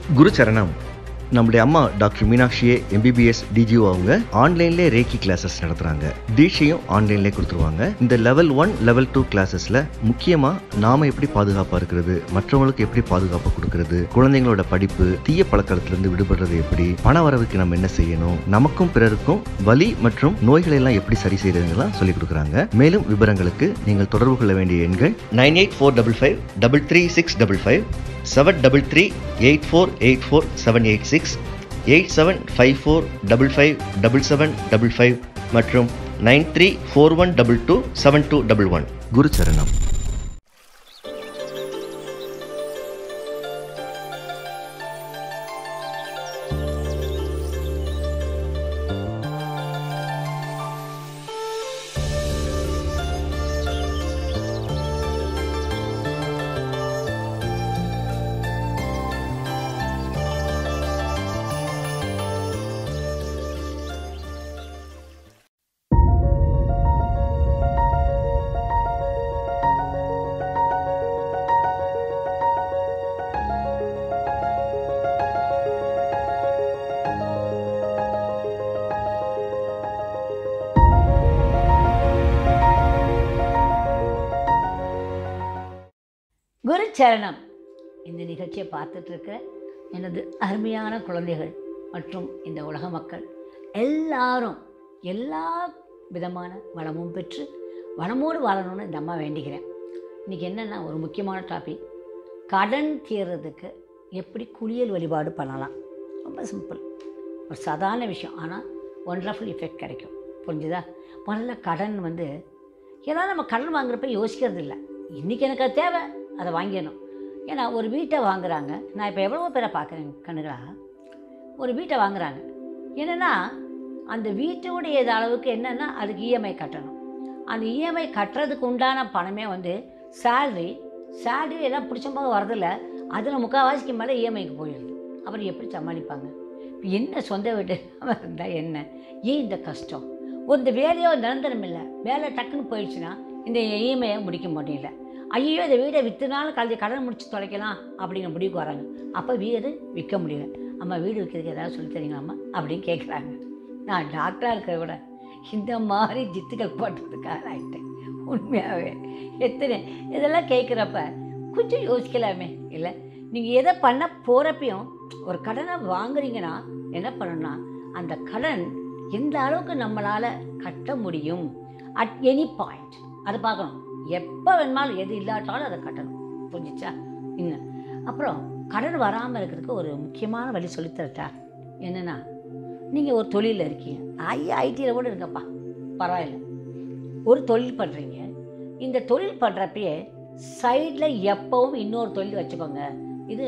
குரு சரணம் நம்முடைய அம்மா டாக்டர் மீனாட்சியே எம்பிபிஎஸ் டிஜிஓ அவங்க ஆன்லைன்லேயே ரேக்கி கிளாஸஸ் நடத்துறாங்க தீட்சையும் ஆன்லைன்லேயே கொடுத்துருவாங்க இந்த லெவல் ஒன் லெவல் டூ கிளாஸஸ்ல முக்கியமா நாம எப்படி பாதுகாப்பா இருக்கிறது மற்றவங்களுக்கு எப்படி பாதுகாப்பு கொடுக்கிறது குழந்தைங்களோட படிப்பு தீய பழக்கத்திலிருந்து விடுபடுறது எப்படி பண வரவுக்கு நம்ம என்ன செய்யணும் நமக்கும் பிறருக்கும் வலி மற்றும் நோய்களை எல்லாம் எப்படி சரி செய்யறதுங்கெல்லாம் சொல்லி கொடுக்குறாங்க மேலும் விவரங்களுக்கு நீங்கள் தொடர்பு கொள்ள வேண்டிய எண்கள் nine eight four double five double three six double five seven double three eight four eight four seven eight six eight seven five four double five double seven double five மற்றும் nine three four one double two seven two double one குரு சரணம் குரு சரணம் இந்த நிகழ்ச்சியை பார்த்துட்டு இருக்கிற எனது அருமையான குழந்தைகள் மற்றும் இந்த உலக மக்கள் எல்லாரும் எல்லா விதமான வளமும் பெற்று வளமோடு வாழணும்னு இந்த அம்மா வேண்டிக்கிறேன் இன்றைக்கி என்னென்னா ஒரு முக்கியமான டாபிக் கடன் தீர்றதுக்கு எப்படி குளியல் வழிபாடு பண்ணலாம் ரொம்ப சிம்பிள் ஒரு சாதாரண விஷயம் ஆனால் ஒண்டர்ஃபுல் எஃபெக்ட் கிடைக்கும் புரிஞ்சுதா முதல்ல கடன் வந்து ஏன்னா நம்ம கடன் வாங்குறப்ப யோசிக்கிறது இல்லை இன்றைக்கி எனக்கு அது தேவை அதை வாங்கிடணும் ஏன்னா ஒரு வீட்டை வாங்குறாங்க நான் இப்போ எவ்வளவோ பேரை பார்க்குறேன் கண்ணுகளா ஒரு வீட்டை வாங்குறாங்க என்னென்னா அந்த வீட்டுடைய இது அளவுக்கு என்னென்னா அதுக்கு இஎம்ஐ கட்டணும் அந்த இஎம்ஐ கட்டுறதுக்கு உண்டான பணமே வந்து சேல்ரி சேல்ரி எல்லாம் பிடிச்ச போது வரதில்ல அதில் முக்கால்வாசிக்கு மேலே இஎம்ஐக்கு போயிடுது அப்புறம் எப்படி சமாளிப்பாங்க இப்போ என்ன சொந்த வீட்டு இருந்தால் என்ன ஏன் இந்த கஷ்டம் ஒரு இந்த வேலையோ நிரந்தரம் இல்லை வேலை டக்குன்னு போயிடுச்சுன்னா இந்த இஎம்ஐயை முடிக்க முடியல ஐயோ இந்த வீடை விற்றுனாலும் கல்வி கடன் முடிச்சு தொலைக்கலாம் அப்படிங்கிற முடிவுக்கு வராங்க அப்போ வீடு விற்க முடியல அம்மா வீடு விற்கிறதுக்கு ஏதாவது சொல்லி தரீங்களாம்மா அப்படின்னு கேட்குறாங்க நான் டாக்டராக இருக்கிறத விட இந்த மாதிரி ஜித்துக்கள் போட்டதுக்காக ஆகிட்டேன் உண்மையாகவே எத்தனை இதெல்லாம் கேட்குறப்ப கொஞ்சம் யோசிக்கலாமே இல்லை நீங்கள் எதை பண்ண போகிறப்பையும் ஒரு கடனை வாங்குறீங்கன்னா என்ன பண்ணணும்னா அந்த கடன் எந்த அளவுக்கு நம்மளால் கட்ட முடியும் அட் எனி பாயிண்ட் அதை பார்க்கணும் எப்போ வேணுமாலும் எது இல்லாட்டாலும் அதை கட்டணும் புரிஞ்சிச்சா இன்னும் அப்புறம் கடன் வராமல் இருக்கிறதுக்கு ஒரு முக்கியமான வழி சொல்லித்தரட்டா என்னென்னா நீங்கள் ஒரு தொழிலில் இருக்கீங்க ஐ ஐடியில் கூட இருங்கப்பா பரவாயில்ல ஒரு தொழில் பண்ணுறீங்க இந்த தொழில் பண்ணுறப்பயே சைடில் எப்போவும் இன்னொரு தொழில் வச்சுக்கோங்க இது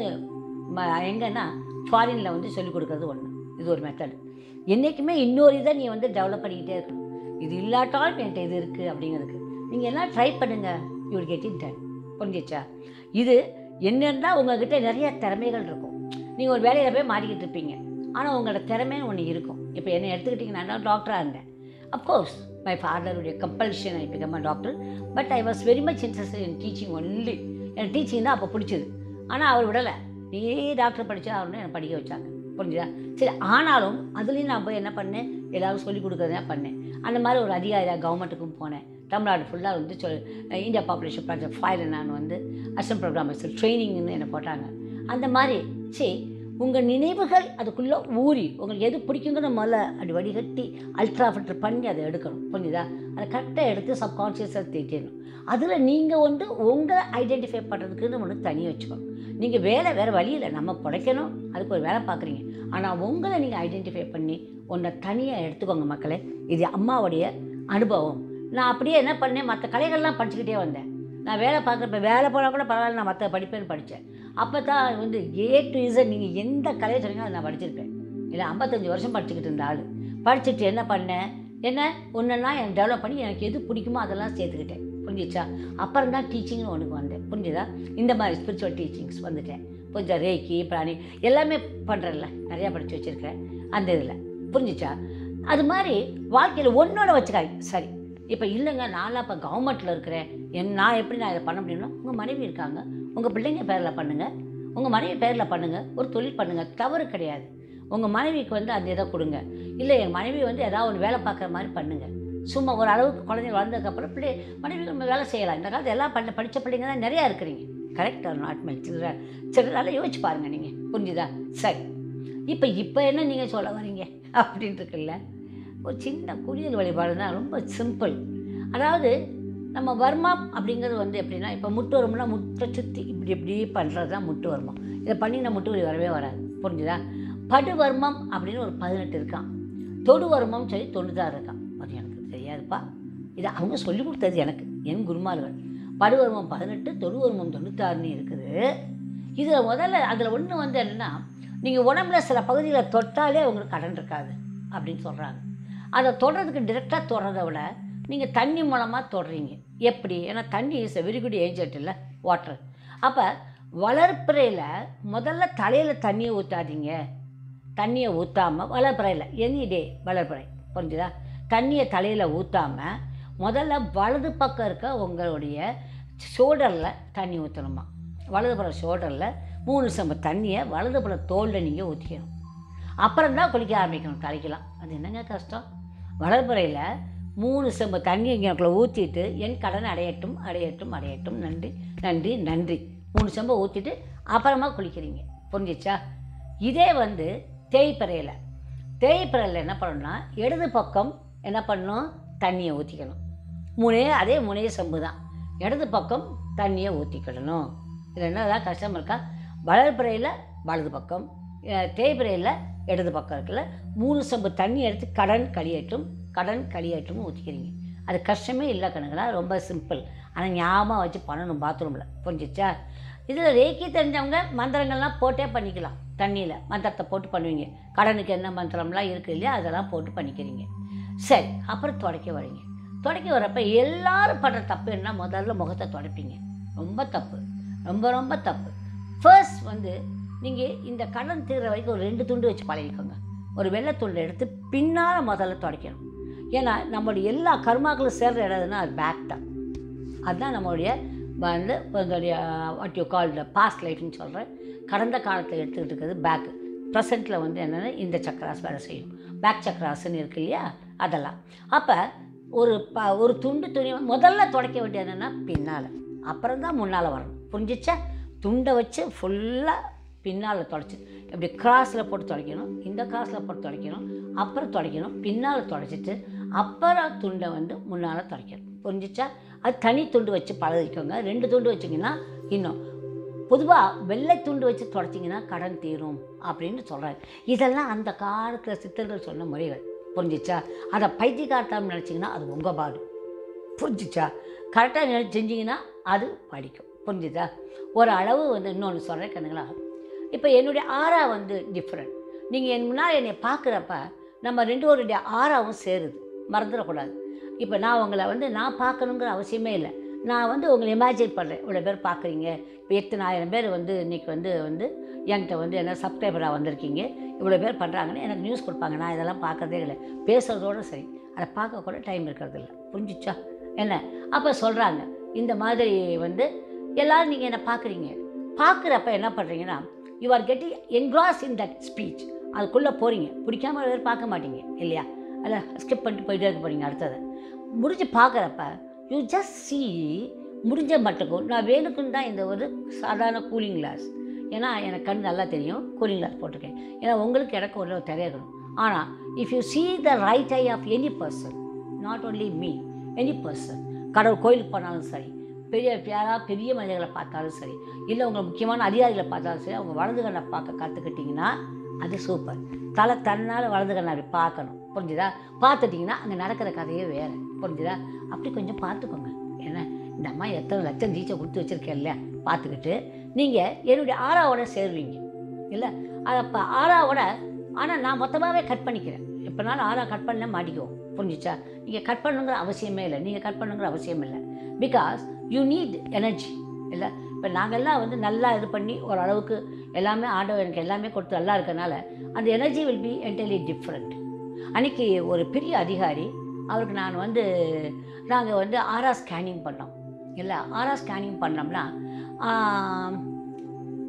ம எங்கன்னா ஃபாரினில் வந்து சொல்லிக் கொடுக்கறது ஒன்று இது ஒரு மெத்தட் என்றைக்குமே இன்னொரு இதை நீ வந்து டெவலப் பண்ணிக்கிட்டே இருக்கணும் இது இல்லாட்டாலும் என்கிட்ட இது இருக்குது அப்படிங்கிறதுக்கு நீங்கள் எல்லாம் ட்ரை பண்ணுங்கள் you will get in time புரிஞ்சிச்சா இது என்னன்னா உங்ககிட்ட நிறைய திறமைகள் இருக்கும் நீங்கள் ஒரு வேலையில் போய் மாறிக்கிட்டு இருப்பீங்க ஆனால் உங்களோட திறமைன்னு ஒன்று இருக்கும் இப்போ என்னை எடுத்துக்கிட்டிங்கன்னா நான் டாக்டராக இருந்தேன் அஃப்கோர்ஸ் மை ஃபாதருடைய compulsion I become doctor but I was very much interest in teaching only எனக்கு டீச்சிங் தான் அப்போ பிடிச்சது ஆனால் அவர் விடலை நீ டாக்டர் படித்தா அவருன்னு என்னை படிக்க வச்சாங்க புரிஞ்சுதா சரி ஆனாலும் அதுலேயும் நான் போய் என்ன பண்ணேன் எல்லாரும் சொல்லிக் கொடுக்குறதா பண்ணேன் அந்த மாதிரி ஒரு அதிகாரியாக கவர்மெண்ட்டுக்கும் போனேன் தமிழ்நாடு ஃபுல்லாக வந்து சொல் இந்தியா பாப்புலேஷன் ப்ராஜெக்ட் ஃபைவ்ல நான் வந்து அசம் ப்ரோக்ராமர்ஸ் ட்ரைனிங்னு என்னை போட்டாங்க அந்த மாதிரி சரி உங்கள் நினைவுகள் அதுக்குள்ளே ஊறி உங்களுக்கு எது பிடிக்குங்கிற முதல்ல அப்படி வடிகட்டி அல்ட்ரா ஃபில்டர் பண்ணி அதை எடுக்கணும் புரிஞ்சுதா அதை கரெக்டாக எடுத்து சப்கான்ஷியஸாக தேட்டிடணும் அதில் நீங்கள் வந்து உங்களை ஐடென்டிஃபை பண்ணுறதுக்குன்னு ஒன்று தனியாக வச்சுக்கணும் நீங்கள் வேலை வேறு வழி இல்லை நம்ம பிழைக்கணும் அதுக்கு ஒரு வேலை பார்க்குறீங்க ஆனால் உங்களை நீங்கள் ஐடென்டிஃபை பண்ணி ஒன்றை தனியாக எடுத்துக்கோங்க மக்களே இது அம்மாவுடைய அனுபவம் நான் அப்படியே என்ன பண்ணேன் மற்ற கலைகள்லாம் படிச்சுக்கிட்டே வந்தேன் நான் வேலை பார்க்குறப்ப வேலை போனால் கூட பரவாயில்ல நான் மற்ற படிப்பேன்னு படித்தேன் அப்போ தான் வந்து ஏ டு இசட் நீங்கள் எந்த கலையை சொன்னீங்களோ அதை நான் படிச்சிருப்பேன் இல்லை ஐம்பத்தஞ்சு வருஷம் படிச்சுக்கிட்டு இருந்த ஆள் படிச்சுட்டு என்ன பண்ணேன் என்ன ஒன்றுனா எனக்கு டெவலப் பண்ணி எனக்கு எது பிடிக்குமோ அதெல்லாம் சேர்த்துக்கிட்டேன் புரிஞ்சிச்சா அப்புறம் தான் டீச்சிங்னு ஒன்றுக்கு வந்தேன் புரிஞ்சுதா இந்த மாதிரி ஸ்பிரிச்சுவல் டீச்சிங்ஸ் வந்துட்டேன் கொஞ்சம் ரேக்கி பிராணி எல்லாமே பண்ணுறேன்ல நிறையா படித்து வச்சுருக்கேன் அந்த இதில் புரிஞ்சிச்சா அது மாதிரி வாழ்க்கையில் ஒன்றோட வச்சுக்காய் சரி இப்போ இல்லைங்க நான்லாம் இப்போ கவர்மெண்ட்டில் இருக்கிறேன் என் நான் எப்படி நான் இதை பண்ண முடியும்னா உங்கள் மனைவி இருக்காங்க உங்கள் பிள்ளைங்க பேரில் பண்ணுங்கள் உங்கள் மனைவி பேரில் பண்ணுங்கள் ஒரு தொழில் பண்ணுங்கள் தவறு கிடையாது உங்கள் மனைவிக்கு வந்து அந்த இதை கொடுங்க இல்லை என் மனைவி வந்து ஏதாவது ஒரு வேலை பார்க்குற மாதிரி பண்ணுங்கள் சும்மா ஒரு அளவுக்கு குழந்தைங்க வளர்ந்ததுக்கப்புறம் பிள்ளை மனைவி நம்ம வேலை செய்யலாம் இந்த காலத்தில் எல்லாம் பண்ண படித்த பிள்ளைங்க தான் நிறையா இருக்கிறீங்க கரெக்ட் நாட் மை சில்ட்ர சரி நல்லா யோசிச்சு பாருங்கள் நீங்கள் புரிஞ்சுதா சரி இப்போ இப்போ என்ன நீங்கள் சொல்ல வரீங்க அப்படின்ட்டு இருக்குல்ல ஒரு சின்ன குளியல் வழிபாடு தான் ரொம்ப சிம்பிள் அதாவது நம்ம வர்மம் அப்படிங்கிறது வந்து எப்படின்னா இப்போ முட்டு வரும்னா முட்டை சுற்றி இப்படி இப்படி பண்ணுறது தான் முட்டு வர்மம் இதை பண்ணினா முட்டு வலி வரவே வராது புரிஞ்சுதா படு வர்மம் அப்படின்னு ஒரு பதினெட்டு இருக்கான் தொடு வர்மம் சொல்லி தொண்ணூத்தாறு இருக்கான் அது எனக்கு தெரியாதுப்பா இது அவங்க சொல்லி கொடுத்தது எனக்கு என் குருமார்கள் படுவர்மம் பதினெட்டு தொடுவர்மம் தொண்ணூத்தாறுன்னு இருக்குது இதில் முதல்ல அதில் ஒன்று வந்து என்னென்னா நீங்கள் உடம்புல சில பகுதியில் தொட்டாலே உங்களுக்கு கடன் இருக்காது அப்படின்னு சொல்கிறாங்க அதை தொடுறதுக்கு டிரெக்டாக தொடுறதை விட நீங்கள் தண்ணி மூலமாக தொடுறீங்க எப்படி ஏன்னா தண்ணி இஸ் வெரி குட் ஏஞ்சட் இல்லை வாட்டர் அப்போ வளர்ப்பிறையில் முதல்ல தலையில் தண்ணியை ஊற்றாதீங்க தண்ணியை ஊற்றாமல் வளர்ப்பிறையில் எனி டே வளர்ப்பிறை புரிஞ்சுதா தண்ணியை தலையில் ஊற்றாமல் முதல்ல வலது பக்கம் இருக்க உங்களுடைய ஷோல்டரில் தண்ணி ஊற்றணுமா வலதுபுறம் ஷோல்டரில் மூணு செம்பு தண்ணியை வலதுபுறம் தோலில் நீங்கள் ஊற்றிக்கணும் அப்புறம் தான் குளிக்க ஆரம்பிக்கணும் தலைக்கலாம் அது என்னங்க கஷ்டம் வளர்ப்புறையில் மூணு செம்பு தண்ணி எனக்குள்ள ஊற்றிட்டு என் கடன் அடையட்டும் அடையட்டும் அடையட்டும் நன்றி நன்றி நன்றி மூணு செம்பை ஊற்றிட்டு அப்புறமா குளிக்கிறீங்க புரிஞ்சிச்சா இதே வந்து தேய்ப்பறையில் தேய்ப்பறையில் என்ன பண்ணணும்னா இடது பக்கம் என்ன பண்ணணும் தண்ணியை ஊற்றிக்கணும் மூணே அதே மூணே செம்பு தான் இடது பக்கம் தண்ணியை ஊற்றிக்கிடணும் இதில் என்ன ஏதாவது கஷ்டம் இருக்கா வளர்ப்புறையில் வலது பக்கம் அஹ் தேய்பிறையில் இடது பக்கம் இருக்குல்ல மூணு செம்பு தண்ணி எடுத்து கடன் கழியட்டும் கடன் கழியட்டும் ஊற்றிக்கிறீங்க அது கஷ்டமே இல்லை கணக்குனா ரொம்ப சிம்பிள் ஆனால் ஞாபகம் வச்சு பண்ணணும் பாத்ரூமில் புரிஞ்சிச்சா இதில் ரேக்கி தெரிஞ்சவங்க மந்திரங்கள்லாம் போட்டே பண்ணிக்கலாம் தண்ணியில் மந்திரத்தை போட்டு பண்ணுவீங்க கடனுக்கு என்ன மந்திரம்லாம் இருக்குது இல்லையா அதெல்லாம் போட்டு பண்ணிக்கிறீங்க சரி அப்புறம் துடைக்க வரீங்க துடைக்க வரப்ப எல்லாரும் பண்ணுற தப்பு என்ன முதல்ல முகத்தை துடைப்பீங்க ரொம்ப தப்பு ரொம்ப ரொம்ப தப்பு ஃபர்ஸ்ட் வந்து நீங்கள் இந்த கடன் தீர்ற வரைக்கும் ஒரு ரெண்டு துண்டு வச்சு பழகிக்கோங்க ஒரு வெள்ளை துண்டை எடுத்து பின்னால் முதல்ல துடைக்கணும் ஏன்னா நம்மளுடைய எல்லா கர்மாக்களும் சேர்ற இடம்னா அது பேக் தான் அதுதான் நம்மளுடைய வந்து இதோடைய வாட் யூ கால் பாஸ்ட் லைஃப்னு சொல்கிறேன் கடந்த காலத்தில் எடுத்துக்கிட்டு இருக்கிறது பேக்கு ப்ரெசண்ட்டில் வந்து என்னென்னா இந்த சக்கராஸ் வேலை செய்யும் பேக் சக்கராஸ்ன்னு இருக்கு இல்லையா அதெல்லாம் அப்போ ஒரு ப ஒரு துண்டு துணி முதல்ல துடைக்க வேண்டியது என்னென்னா பின்னால் அப்புறம் தான் முன்னால் வரணும் புரிஞ்சிச்சா துண்டை வச்சு ஃபுல்லாக பின்னால் தொடச்சி இப்படி கிராஸில் போட்டு துடைக்கணும் இந்த கிராஸில் போட்டு துடைக்கணும் அப்புறம் துடைக்கணும் பின்னால் துடைச்சிட்டு அப்புறம் துண்டை வந்து முன்னால் துடைக்கணும் புரிஞ்சிச்சா அது தனி துண்டு வச்சு பழகிக்கோங்க ரெண்டு துண்டு வச்சிங்கன்னா இன்னும் பொதுவாக வெள்ளை துண்டு வச்சு தொடச்சிங்கன்னா கடன் தீரும் அப்படின்னு சொல்கிறாங்க இதெல்லாம் அந்த காலத்தில் சித்தர்கள் சொன்ன முறைகள் புரிஞ்சிச்சா அதை பைத்தியகார்த்தம் நினச்சிங்கன்னா அது உங்கள் பாடு புரிஞ்சிச்சா கரெக்டாக நினை செஞ்சிங்கன்னா அது படிக்கும் புரிஞ்சுதா ஒரு அளவு வந்து இன்னொன்று சொல்கிறேன் கண்ணுங்களா இப்போ என்னுடைய ஆறா வந்து டிஃப்ரெண்ட் நீங்கள் என் முன்னால் என்னை பார்க்குறப்ப நம்ம ரெண்டு பேருடைய ஆறாவும் சேருது மறந்துடக்கூடாது இப்போ நான் உங்களை வந்து நான் பார்க்கணுங்கிற அவசியமே இல்லை நான் வந்து உங்களை இமேஜின் பண்ணுறேன் இவ்வளோ பேர் பார்க்குறீங்க இப்போ எத்தனாயிரம் பேர் வந்து இன்றைக்கி வந்து வந்து என்கிட்ட வந்து என்ன சப்ஸ்கிரைபராக வந்திருக்கீங்க இவ்வளோ பேர் பண்ணுறாங்கன்னு எனக்கு நியூஸ் கொடுப்பாங்க நான் இதெல்லாம் பார்க்கறதே இல்லை பேசுகிறதோட சரி அதை பார்க்க கூட டைம் இருக்கிறது இல்லை புரிஞ்சிச்சா என்ன அப்போ சொல்கிறாங்க இந்த மாதிரி வந்து எல்லோரும் நீங்கள் என்ன பார்க்குறீங்க பார்க்குறப்ப என்ன பண்ணுறீங்கன்னா you are getting engrossed in that speech அதுக்குள்ளே போகிறீங்க பிடிக்காம வேறு பார்க்க மாட்டீங்க இல்லையா அதில் ஸ்கிப் பண்ணிட்டு போயிட்டே இருக்க போகிறீங்க அடுத்தது முடிஞ்சு பார்க்குறப்ப யூ ஜஸ்ட் see முடிஞ்ச மட்டுக்கும் நான் வேணுக்குன்னு தான் இந்த ஒரு சாதாரண கூலிங் கிளாஸ் ஏன்னா எனக்கு கண் நல்லா தெரியும் கூலிங் கிளாஸ் போட்டிருக்கேன் ஏன்னா உங்களுக்கு எனக்கு ஒரு தெரியணும் ஆனால் if you see the right eye of any person not only me any person கடவுள் கோயிலுக்கு போனாலும் சரி பெரிய யாராவது பெரிய மனிதர்களை பார்த்தாலும் சரி இல்லை உங்கள் முக்கியமான அதிகாரிகளை பார்த்தாலும் சரி அவங்க வலது கண்ணை பார்க்க கற்றுக்கிட்டிங்கன்னா அது சூப்பர் தலை தன்னால் வலது கண்ணை அப்படி பார்க்கணும் புரிஞ்சுதா பார்த்துட்டிங்கன்னா அங்கே நடக்கிற கதையே வேறு புரிஞ்சுதா அப்படி கொஞ்சம் பார்த்துக்கோங்க ஏன்னா இந்த அம்மா எத்தனை லட்சம் தீச்சை கொடுத்து வச்சுருக்கேன் இல்லையா பார்த்துக்கிட்டு நீங்கள் என்னுடைய ஆறாவோட சேருவீங்க இல்லை அது அப்போ ஆறாவோட ஆனால் நான் மொத்தமாகவே கட் பண்ணிக்கிறேன் எப்போனாலும் ஆறா கட் பண்ண மாட்டிக்குவோம் புரிஞ்சுச்சா நீங்கள் கட் பண்ணுங்கிற அவசியமே இல்லை நீங்கள் கட் பண்ணுங்கிற அவசியம் இல்லை பிகாஸ் யூ நீட் எனர்ஜி இல்லை இப்போ நாங்கள்லாம் வந்து நல்லா இது பண்ணி ஒரு அளவுக்கு எல்லாமே ஆண்டவர் எனக்கு எல்லாமே கொடுத்து நல்லா இருக்கனால அந்த energy will be entirely different அன்றைக்கி ஒரு பெரிய அதிகாரி அவருக்கு நான் வந்து நாங்கள் வந்து ஆரா ஸ்கேனிங் பண்ணோம் இல்லை ஆரா ஸ்கேனிங் பண்ணோம்னா ஆம்,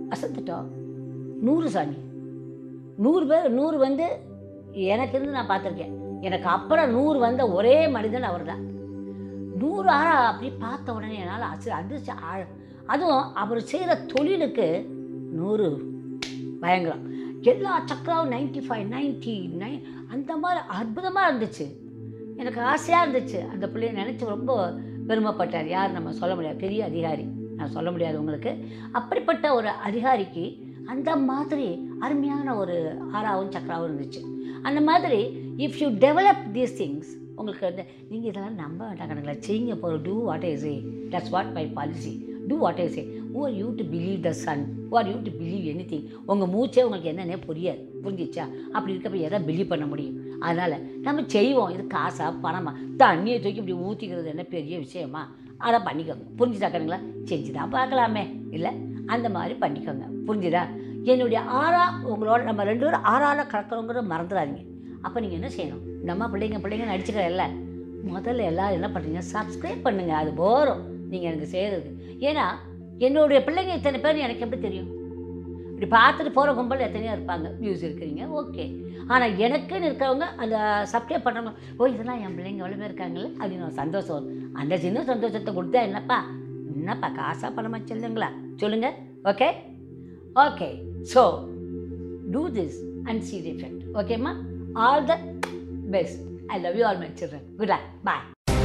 அசத்துட்டோம் நூறு சாமி நூறு பேர் நூறு வந்து எனக்கு இருந்து நான் பார்த்துருக்கேன் எனக்கு அப்புறம் நூறு வந்த ஒரே மனிதன் அவர் தான் நூறு ஆறா அப்படி பார்த்த உடனே என்னால் அசு அதிர்ச்சி ஆழ- அதுவும் அவர் செய்கிற தொழிலுக்கு நூறு பயங்கரம் எல்லா சக்கராவும் நைன்டி ஃபைவ் நைன்ட்டி நைன் அந்த மாதிரி அற்புதமாக இருந்துச்சு எனக்கு ஆசையாக இருந்துச்சு அந்த பிள்ளைய நினச்சி ரொம்ப பெருமைப்பட்டார் யார் நம்ம சொல்ல முடியாது பெரிய அதிகாரி நான் சொல்ல முடியாது உங்களுக்கு அப்படிப்பட்ட ஒரு அதிகாரிக்கு அந்த மாதிரி அருமையான ஒரு ஆறாவும் சக்கராவும் இருந்துச்சு அந்த மாதிரி if you develop these things உங்களுக்கு வந்து நீங்கள் இதெல்லாம் நம்ப வேண்டாம் கணக்கில் செய்யுங்க போகிற do what I say that's what my policy do what I say who are you to believe the sun who are you to believe anything உங்கள் மூச்சே உங்களுக்கு என்னன்னே புரியாது புரிஞ்சிச்சா அப்படி இருக்கப்ப எதை பிலீவ் பண்ண முடியும் அதனால் நம்ம செய்வோம் இது காசா பணமா தண்ணியை தூக்கி இப்படி ஊற்றிக்கிறது என்ன பெரிய விஷயமா அதை பண்ணிக்கோங்க புரிஞ்சுதா கணுங்களா செஞ்சு தான் பார்க்கலாமே இல்லை அந்த மாதிரி பண்ணிக்கோங்க புரிஞ்சுதா என்னுடைய ஆறா உங்களோட நம்ம ரெண்டு பேரும் ஆறால கலக்கிறோங்கிறத மறந்துடாதீங்க அப்போ நீங்கள் என்ன செய்யணும் நம்ம பிள்ளைங்க பிள்ளைங்க நடிச்சுக்கிறல்ல முதல்ல எல்லாரும் என்ன பண்ணுறீங்க சப்ஸ்கிரைப் பண்ணுங்கள் அது போகிறோம் நீங்கள் எனக்கு செய்கிறது ஏன்னா என்னுடைய பிள்ளைங்க இத்தனை பேர் எனக்கு எப்படி தெரியும் இப்படி பார்த்துட்டு போகிற கும்பல் எத்தனையோ இருப்பாங்க வியூஸ் இருக்கிறீங்க ஓகே ஆனால் எனக்குன்னு இருக்கிறவங்க அந்த சப்ஸ்கிரைப் பண்ணுறவங்க ஓ இதெல்லாம் என் பிள்ளைங்க எவ்வளோ பேர் இருக்காங்களே அப்படின்னு ஒரு சந்தோஷம் வரும் அந்த சின்ன சந்தோஷத்தை கொடுத்தா என்னப்பா என்னப்பா காசா பணமா சொல்லுங்களா சொல்லுங்கள் okay okay so do this and see the effect ஓகேம்மா all the best I love you all my children good luck bye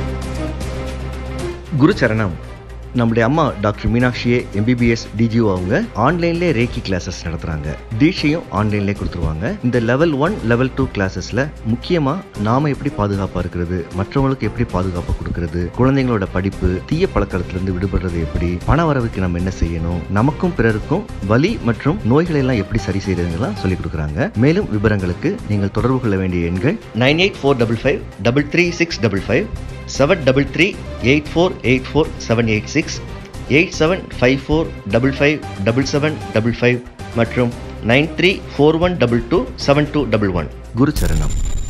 குரு சரணம் நம்முடைய அம்மா டாக்டர் மீனாட்சியே எம்பிபிஎஸ் டிஜிஓ அவங்க ஆன்லைன்லேயே ரேக்கி கிளாஸஸ் நடத்துகிறாங்க தீட்சையும் ஆன்லைன்லேயே கொடுத்துருவாங்க இந்த லெவல் ஒன் லெவல் டூ கிளாஸஸில் முக்கியமாக நாம எப்படி பாதுகாப்பாக இருக்கிறது மற்றவங்களுக்கு எப்படி பாதுகாப்பு கொடுக்கறது குழந்தைங்களோட படிப்பு தீய பழக்கத்திலிருந்து விடுபடுறது எப்படி பண வரவுக்கு நம்ம என்ன செய்யணும் நமக்கும் பிறருக்கும் வலி மற்றும் நோய்களை எல்லாம் எப்படி சரி செய்யறதுலாம் சொல்லி கொடுக்குறாங்க மேலும் விவரங்களுக்கு நீங்கள் தொடர்பு கொள்ள வேண்டிய எண்கள் nine eight four double five double three six double five seven double three eight four eight four seven eight six eight seven five four double five double seven double five மற்றும் nine three four one double two seven two double one குரு சரணம்